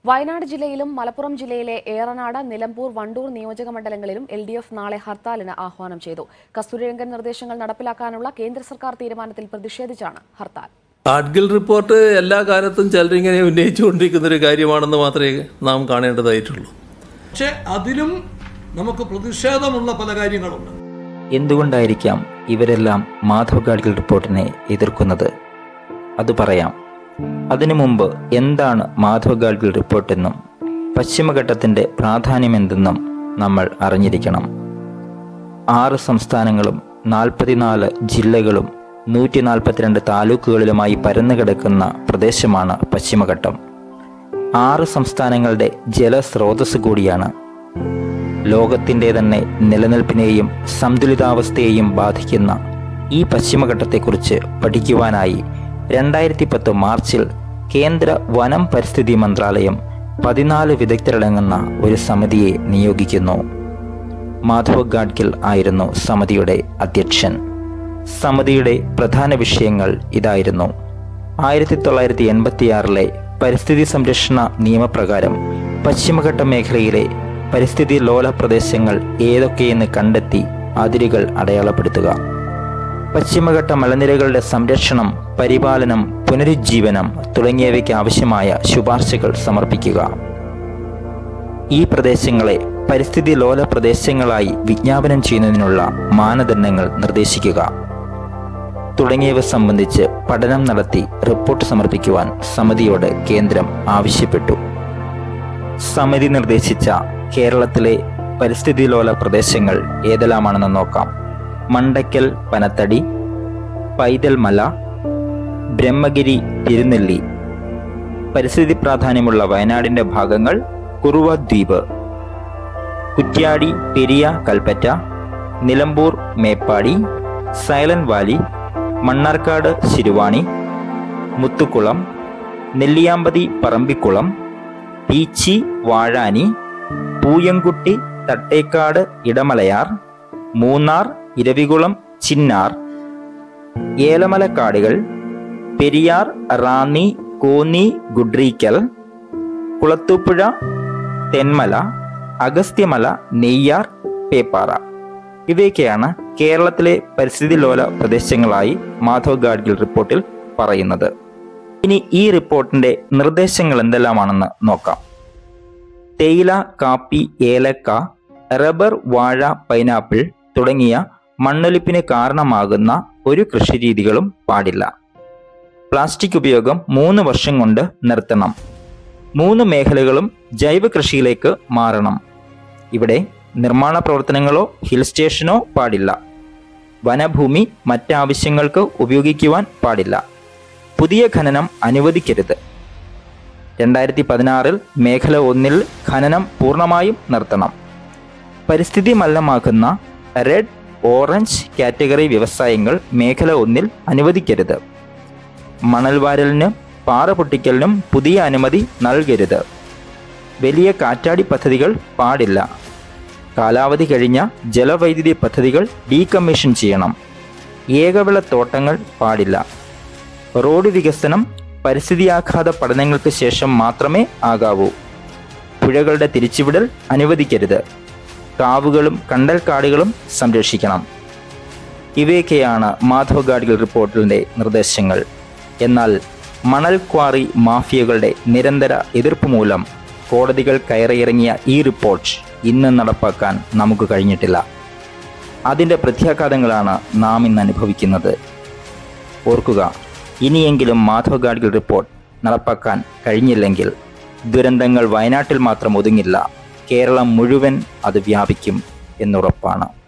വയനാട് ജില്ലയിലും മലപ്പുറം ജില്ലയിലെ ഏറനാട് നിലമ്പൂർ വണ്ടൂർ നിയോജക മണ്ഡലങ്ങളിലും എൽ ഡി എഫ് നാളെ ഹർത്താലിന് ആഹ്വാനം ചെയ്തു കസ്തൂരിരംഗൻ നിർദ്ദേശങ്ങൾ നടപ്പിലാക്കാനുള്ള കേന്ദ്ര സർക്കാർ തീരുമാനത്തിൽ പ്രതിഷേധിച്ചാണ് ഹർത്താൽ കാഡ്ഗിൽ റിപ്പോർട്ട് എല്ലാ കാലത്തും ചിലരിങ്ങനെ ഉന്നയിച്ചുകൊണ്ടിരിക്കുന്ന ഒരു കാര്യമാണെന്ന് മാത്രമേ നാം കാണേണ്ടതായിട്ടുള്ളൂ പക്ഷെ അതിലും നമുക്ക് പ്രതിഷേധമുള്ള പല കാര്യങ്ങളുണ്ട് എന്തുകൊണ്ടായിരിക്കാം ഇവരെല്ലാം മാധവ് ഗാഡ്ഗിൽ റിപ്പോർട്ടിനെ എതിർക്കുന്നത് അത് പറയാം അതിനു മുമ്പ് എന്താണ് മാധവ് ഗാഡ്ഗിൽ റിപ്പോർട്ടെന്നും പശ്ചിമഘട്ടത്തിൻ്റെ പ്രാധാന്യമെന്തെന്നും നമ്മൾ അറിഞ്ഞിരിക്കണം ആറ് സംസ്ഥാനങ്ങളും നാൽപ്പത്തിനാല് ജില്ലകളും നൂറ്റി നാൽപ്പത്തിരണ്ട് താലൂക്കുകളിലുമായി പരന്നു കിടക്കുന്ന പ്രദേശമാണ് പശ്ചിമഘട്ടം ആറ് സംസ്ഥാനങ്ങളുടെ ജലസ്രോതസ് കൂടിയാണ് ലോകത്തിൻ്റെ തന്നെ നിലനിൽപ്പിനെയും സന്തുലിതാവസ്ഥയെയും ബാധിക്കുന്ന ഈ പശ്ചിമഘട്ടത്തെക്കുറിച്ച് പഠിക്കുവാനായി രണ്ടായിരത്തി പത്ത് മാർച്ചിൽ കേന്ദ്ര വനം പരിസ്ഥിതി മന്ത്രാലയം പതിനാല് വിദഗ്ധരടങ്ങുന്ന ഒരു സമിതിയെ നിയോഗിക്കുന്നു മാധവ് ഗാഡ്ഗിൽ ആയിരുന്നു സമിതിയുടെ അധ്യക്ഷൻ സമിതിയുടെ പ്രധാന വിഷയങ്ങൾ ഇതായിരുന്നു ആയിരത്തി തൊള്ളായിരത്തി എൺപത്തിയാറിലെ പരിസ്ഥിതി സംരക്ഷണ നിയമപ്രകാരം പശ്ചിമഘട്ട മേഖലയിലെ പരിസ്ഥിതി ലോല പ്രദേശങ്ങൾ ഏതൊക്കെയെന്ന് കണ്ടെത്തി അതിരുകൾ അടയാളപ്പെടുത്തുക പശ്ചിമഘട്ട മലനിരകളുടെ സംരക്ഷണം പരിപാലനം പുനരുജ്ജീവനം തുടങ്ങിയവയ്ക്ക് ആവശ്യമായ ശുപാർശകൾ സമർപ്പിക്കുക ഈ പ്രദേശങ്ങളെ പരിസ്ഥിതി ലോല പ്രദേശങ്ങളായി വിജ്ഞാപനം ചെയ്യുന്നതിനുള്ള മാനദണ്ഡങ്ങൾ നിർദ്ദേശിക്കുക തുടങ്ങിയവ സംബന്ധിച്ച് പഠനം നടത്തി റിപ്പോർട്ട് സമർപ്പിക്കുവാൻ സമിതിയോട് കേന്ദ്രം ആവശ്യപ്പെട്ടു സമിതി നിർദ്ദേശിച്ച കേരളത്തിലെ പരിസ്ഥിതി ലോല പ്രദേശങ്ങൾ ഏതെല്ലാമാണെന്ന് നോക്കാം മണ്ടയ്ക്കൽ പനത്തടി പൈതൽ മല ബ്രഹ്മഗിരി തിരുനെല്ലി പരിസ്ഥിതി പ്രാധാന്യമുള്ള വയനാടിന്റെ ഭാഗങ്ങൾ കുറുവ ദ്വീപ് കുറ്റ്യാടി പെരിയ കൽപ്പറ്റ നിലമ്പൂർ മേപ്പാടി സൈലന്റ് വാലി മണ്ണാർക്കാട് ശിരുവാണി മുത്തുക്കുളം നെല്ലിയാമ്പതി പറമ്പിക്കുളം പീച്ചി വാഴാനി പൂയംകുട്ടി തട്ടേക്കാട് ഇടമലയാർ മൂന്നാർ ഇരവികുളം ചിന്നാർ ഏലമലക്കാടുകൾ പെരിയാർ റാന്നി കോന്നി ഗുഡ്രീക്കൽ കുളത്തൂപ്പുഴ തെന്മല അഗസ്ത്യമല നെയ്യാർ പേപ്പാറ ഇവയൊക്കെയാണ് കേരളത്തിലെ പരിസ്ഥിതി ലോല പ്രദേശങ്ങളായി മാധവ് ഗാഡ്ഗിൽ റിപ്പോർട്ടിൽ പറയുന്നത് ഇനി ഈ റിപ്പോർട്ടിന്റെ നിർദ്ദേശങ്ങൾ എന്തെല്ലാമാണെന്ന് നോക്കാം തേയില കാപ്പി ഏലക്ക റബ്ബർ വാഴ പൈനാപ്പിൾ തുടങ്ങിയ മണ്ണൊലിപ്പിന് കാരണമാകുന്ന ഒരു കൃഷിരീതികളും പാടില്ല പ്ലാസ്റ്റിക് ഉപയോഗം മൂന്ന് വർഷം കൊണ്ട് നിർത്തണം മൂന്ന് മേഖലകളും ജൈവ കൃഷിയിലേക്ക് മാറണം ഇവിടെ നിർമ്മാണ പ്രവർത്തനങ്ങളോ ഹിൽ സ്റ്റേഷനോ പാടില്ല വനഭൂമി മറ്റാവശ്യങ്ങൾക്ക് ഉപയോഗിക്കുവാൻ പാടില്ല പുതിയ ഖനനം അനുവദിക്കരുത് രണ്ടായിരത്തി പതിനാറിൽ മേഖല ഒന്നിൽ ഖനനം പൂർണ്ണമായും നിർത്തണം പരിസ്ഥിതി മലിനമാക്കുന്ന റെഡ് ഓറഞ്ച് കാറ്റഗറി വ്യവസായങ്ങൾ മേഖല ഒന്നിൽ അനുവദിക്കരുത് മണൽവാരലിനും പാറ പൊട്ടിക്കലിനും പുതിയ അനുമതി നൽകരുത് വലിയ കാറ്റാടി പദ്ധതികൾ പാടില്ല കാലാവധി കഴിഞ്ഞ ജലവൈദ്യുതി പദ്ധതികൾ ഡീകമ്മീഷൻ ചെയ്യണം ഏകവിള തോട്ടങ്ങൾ പാടില്ല റോഡ് വികസനം പരിസ്ഥിതിയാഘാത പഠനങ്ങൾക്ക് ശേഷം മാത്രമേ ആകാവൂ പുഴകളുടെ തിരിച്ചുവിടൽ അനുവദിക്കരുത് കാവുകളും കണ്ടൽക്കാടുകളും സംരക്ഷിക്കണം ഇവയൊക്കെയാണ് മാധവ് ഗാഡ്ഗിൽ റിപ്പോർട്ടിൻ്റെ നിർദ്ദേശങ്ങൾ എന്നാൽ മണൽ ക്വാറി മാഫിയകളുടെ നിരന്തര എതിർപ്പ് മൂലം കോടതികൾ കയറിയിറങ്ങിയ ഈ റിപ്പോർട്ട് ഇന്ന് നടപ്പാക്കാൻ നമുക്ക് കഴിഞ്ഞിട്ടില്ല അതിൻ്റെ പ്രത്യാഘാതങ്ങളാണ് നാം ഇന്ന് അനുഭവിക്കുന്നത് ഓർക്കുക ഇനിയെങ്കിലും മാധവ് ഗാഡ്ഗിൽ റിപ്പോർട്ട് നടപ്പാക്കാൻ കഴിഞ്ഞില്ലെങ്കിൽ ദുരന്തങ്ങൾ വയനാട്ടിൽ മാത്രം ഒതുങ്ങില്ല കേരളം മുഴുവൻ അത് വ്യാപിക്കും എന്നുറപ്പാണ്